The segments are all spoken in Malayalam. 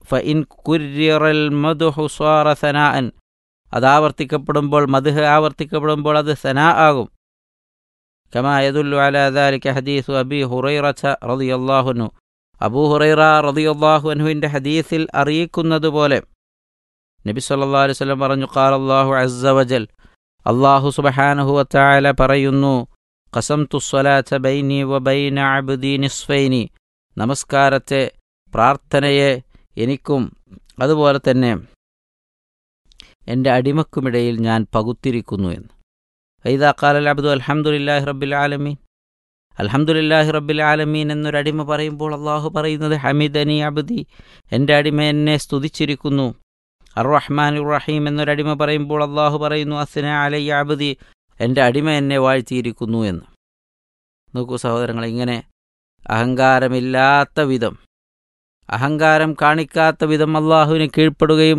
ഫഇൻ കുര്യറൽ മധുഹു സ്വാറ സനാഅൻ അത് ആവർത്തിക്കപ്പെടുമ്പോൾ മധുഹ് ആവർത്തിക്കപ്പെടുമ്പോൾ അത് സനാ ആകും كما يدل على ذلك حديث أبي هريرة رضي الله عنه അബൂ ഹുറൈറ റളിയല്ലാഹു അൻഹുവിൻ്റെ ഹദീസിൽ അറിയിക്കുന്നത് പോലെ നബി സല്ലല്ലാഹു അലൈഹി വസല്ലം പറഞ്ഞു ഖാല അല്ലാഹു അസ്സ വജൽ അല്ലാഹു സുബ്ഹാനഹു വതആല പറയുന്നു ഖസംതു സ്വലാത്ത ബൈനി വബൈന അബ്ദി നിസ്ഫൈനി നമസ്കാരത്തെ പ്രാർത്ഥനയെ എനിക്കും അതുപോലെ തന്നെ എൻ്റെ അടിമക്കുമിടയിൽ ഞാൻ പകുത്തിരിക്കുന്നു എന്ന് വൈദാ ഖാലൽ അബ്ദു അൽഹംദുലില്ലാഹി റബ്ബിൽ ആലമീൻ അൽഹംദുലില്ലാഹി റബ്ബിൽ ആലമീൻ എന്നൊരടിമ പറയുമ്പോൾ അള്ളാഹു പറയുന്നത് ഹമീദനി അബ്ദി എൻ്റെ അടിമ എന്നെ സ്തുതിച്ചിരിക്കുന്നു അർ റഹ്മാൻ റഹീം എന്നൊരടിമ പറയുമ്പോൾ അള്ളാഹു പറയുന്നു അസ്ന അലയ്യ അബ്ദി എൻ്റെ അടിമ എന്നെ വാഴ്ത്തിയിരിക്കുന്നു എന്ന് നോക്കൂ സഹോദരങ്ങൾ ഇങ്ങനെ അഹങ്കാരമില്ലാത്ത വിധം അഹങ്കാരം കാണിക്കാത്ത വിധം അള്ളാഹുവിന് കീഴ്പ്പെടുകയും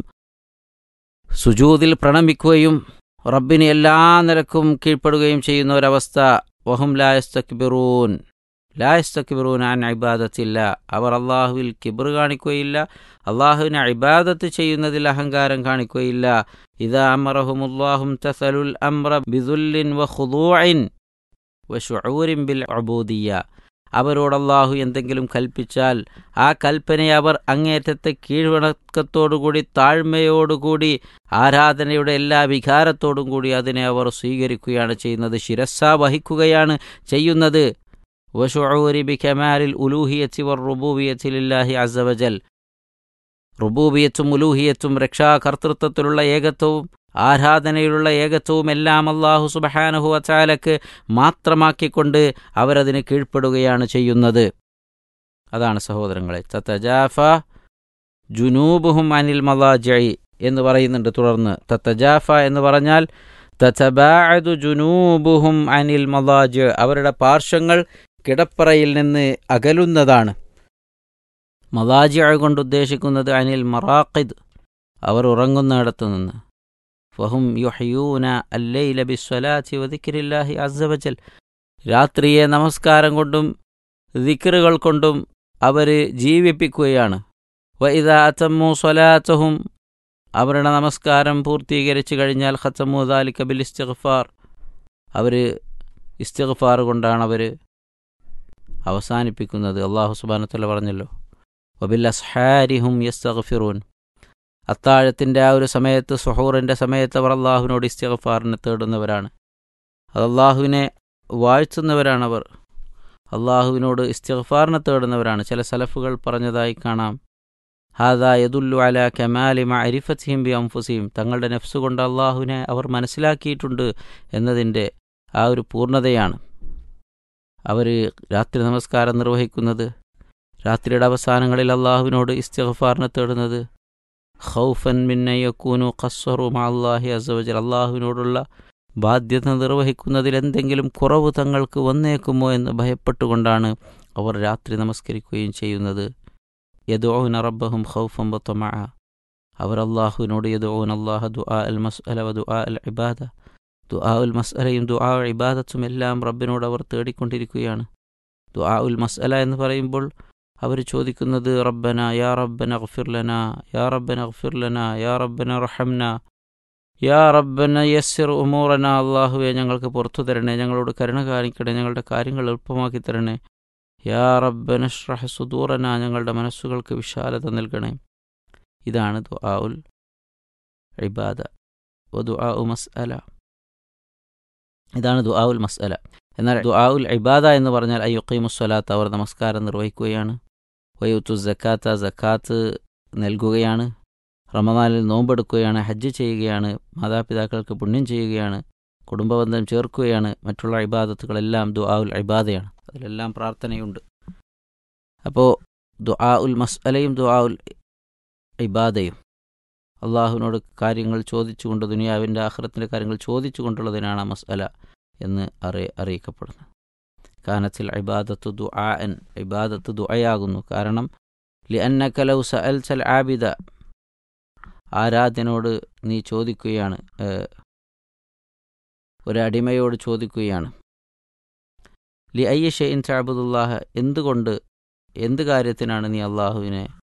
സുജൂതിൽ പ്രണമിക്കുകയും റബ്ബിന് എല്ലാ നിലക്കും കീഴ്പ്പെടുകയും ചെയ്യുന്ന ഒരവസ്ഥ വഹും ലായസ്തക്ബിറൂൻ ലായസ്തക്ബിറൂൻ ആൻ ഇബാദത്തില്ല അവർ അള്ളാഹുവിൽ കിബർ കാണിക്കുകയില്ല അള്ളാഹുവിനെ ഇബാദത്ത് ചെയ്യുന്നതിൽ അഹങ്കാരം കാണിക്കുകയില്ല ഇതാ അമറഹുമുല്ലാഹും തസലുൽ അമ്ര ബിദുല്ലിൻ വ ഖുദൂഇൻ വ ഷുഊരിൻ ബിൽ ഉബൂദിയ്യ അവരോട് അള്ളാഹു എന്തെങ്കിലും കൽപ്പിച്ചാൽ ആ കൽപ്പനയെ അവർ അങ്ങേറ്റത്തെ കീഴ്വണക്കത്തോടുകൂടി താഴ്മയോടുകൂടി ആരാധനയുടെ എല്ലാ വികാരത്തോടും കൂടി അതിനെ അവർ സ്വീകരിക്കുകയാണ് ചെയ്യുന്നത് ശിരസ്സ വഹിക്കുകയാണ് ചെയ്യുന്നത് വഷുഊരി ബി കമാലിൽ ഉലൂഹിയത്തി വർ റുബൂബിയത്തിലില്ലാഹി അസവജൽ റുബൂബിയത്തും ഉലൂഹിയത്തും രക്ഷാകർത്തൃത്വത്തിലുള്ള ഏകത്വവും ആരാധനയിലുള്ള ഏകത്വവും എല്ലാം അള്ളാഹു സുബഹാനഹു വച്ചാലക്ക് മാത്രമാക്കിക്കൊണ്ട് അവരതിന് കീഴ്പ്പെടുകയാണ് ചെയ്യുന്നത് അതാണ് സഹോദരങ്ങളെ തത്തജാഫ ജുനൂബുഹും അനിൽ മലാജി എന്ന് പറയുന്നുണ്ട് തുടർന്ന് തത്തജാഫ എന്ന് പറഞ്ഞാൽ തത്തബാഅദു ജുനൂബുഹും അനിൽ മലാജ് അവരുടെ പാർശ്വങ്ങൾ കിടപ്പറയിൽ നിന്ന് അകലുന്നതാണ് മലാജിയ കൊണ്ട് ഉദ്ദേശിക്കുന്നത് അനിൽ മറാഖിദ് അവർ ഉറങ്ങുന്നിടത്തു നിന്ന് ഫഹും യുഹയൂന അല്ലൈല ബിസ്വലാത്തി വദിക്രില്ലാഹി അസ്സവജൽ രാത്രിയെ നമസ്കാരം കൊണ്ടും ദിക്റുകൾ കൊണ്ടും അവർ ജീവിപ്പിക്കുകയാണ് വൈദ അത്തമ്മു സ്വലാത്തഹും അവരുടെ നമസ്കാരം പൂർത്തീകരിച്ചു കഴിഞ്ഞാൽ ഖത്തമു ദാലിക ബിൽ ഇസ്തിഗ്ഫാർ അവർ ഇസ്തിഗ്ഫാർ കൊണ്ടാണ് അവർ അവസാനിപ്പിക്കുന്നത് അള്ളാഹു സുബാനത്തല്ല പറഞ്ഞല്ലോ വബിൽ അസ്ഹാരിഹും യസ്തഗ്ഫിറൂൻ അത്താഴത്തിൻ്റെ ആ ഒരു സമയത്ത് സുഹൂറിൻ്റെ സമയത്ത് അവർ അള്ളാഹുവിനോട് ഇസ്തിഗ്ഫാറിനെ തേടുന്നവരാണ് അത് അള്ളാഹുവിനെ വാഴ്ത്തുന്നവരാണവർ അള്ളാഹുവിനോട് ഇസ്തിഗ്ഫാറിനെ തേടുന്നവരാണ് ചില സലഫുകൾ പറഞ്ഞതായി കാണാം ഹാദാ യദുല്ലു അല കമാലി മഅരിഫത്തിഹിം ബി അംഫുസിഹിം തങ്ങളുടെ നെഫ്സ് കൊണ്ട് അള്ളാഹുവിനെ അവർ മനസ്സിലാക്കിയിട്ടുണ്ട് എന്നതിൻ്റെ ആ ഒരു പൂർണ്ണതയാണ് അവർ രാത്രി നമസ്കാരം നിർവഹിക്കുന്നത് രാത്രിയുടെ അവസാനങ്ങളിൽ അള്ളാഹുവിനോട് ഇസ്തിഗ്ഫാറിനെ തേടുന്നത് ഖൗഫൻ മിന്നയക്കൂനു ഖസ്സറു അള്ളാഹി അസവജൽ അള്ളാഹുവിനോടുള്ള ബാധ്യത നിർവഹിക്കുന്നതിൽ എന്തെങ്കിലും കുറവ് തങ്ങൾക്ക് വന്നേക്കുമോ എന്ന് ഭയപ്പെട്ടുകൊണ്ടാണ് അവർ രാത്രി നമസ്കരിക്കുകയും ചെയ്യുന്നത് യദോൻ റബ്ബഹും ഖൗഫം വത്തമ അവർ അള്ളാഹുവിനോട് യദോൻ അള്ളാഹ ദുആ അൽ മസ്അല വ ദുആ അൽ ഇബാദ ദുആ ഉൽ മസ്അലയും ദുആ ഇബാദത്തും എല്ലാം റബ്ബിനോട് അവർ തേടിക്കൊണ്ടിരിക്കുകയാണ് ദുആ ഉൽ മസ്അല എന്ന് പറയുമ്പോൾ അവർ ചോദിക്കുന്നത് റബ്ബന യാ റബ്ബന ഗഫിർലന യാ റബ്ബന ഗഫിർലന യാ റബ്ബന റഹംന യാ റബ്ബന യസ്സിർ ഉമൂറന അള്ളാഹുവെ ഞങ്ങൾക്ക് പുറത്തു തരണേ ഞങ്ങളോട് കരുണ കാണിക്കണേ ഞങ്ങളുടെ കാര്യങ്ങൾ എളുപ്പമാക്കി തരണേ യാ റബ്ബന ഷ്റഹ് സുദൂറന ഞങ്ങളുടെ മനസ്സുകൾക്ക് വിശാലത നൽകണേ ഇതാണ് ദുആ ഉൽ ഇബാദ വ ദുആ ഉ മസ്അല ഇതാണ് ദുആ ഉൽ മസ്അല എന്നാൽ ദുആ ഉൽ ഇബാദ എന്ന് പറഞ്ഞാൽ അയ്യുഖീമുസ്വലാത്ത് അവർ നമസ്കാരം നിർവഹിക്കുകയാണ് വയുത്തു ജക്കാത്ത ജക്കാത്ത് നൽകുകയാണ് റമദാനിൽ നോമ്പെടുക്കുകയാണ് ഹജ്ജ് ചെയ്യുകയാണ് മാതാപിതാക്കൾക്ക് പുണ്യം ചെയ്യുകയാണ് കുടുംബബന്ധം ചേർക്കുകയാണ് മറ്റുള്ള ഇബാദത്തുകളെല്ലാം ദുആ ഉൽ ഇബാദയാണ് അതിലെല്ലാം പ്രാർത്ഥനയുണ്ട് അപ്പോൾ ദുആ ഉൽ മസ്അലയും ദുആ ഉൽ ഇബാദയും അള്ളാഹുവിനോട് കാര്യങ്ങൾ ചോദിച്ചുകൊണ്ട് ദുനിയാവിൻ്റെ ആഹ്റത്തിൻ്റെ കാര്യങ്ങൾ ചോദിച്ചുകൊണ്ടുള്ളതിനാണ് ആ മസ്അല എന്ന് അറി അറിയിക്കപ്പെടുന്നത് കാനത്തിൽ ഇബാദത്ത് ദുആൻ ഇബാദത്ത് ദുആയാകുന്നു കാരണം ലി അന്നക്കലൗ സഅൽ സൽ ആബിദ ആരാധ്യനോട് നീ ചോദിക്കുകയാണ് ഒരടിമയോട് ചോദിക്കുകയാണ് ലി അയ്യ ഷെയ്ൻ ചാബുദുല്ലാഹ എന്തുകൊണ്ട് എന്ത് കാര്യത്തിനാണ് നീ അള്ളാഹുവിനെ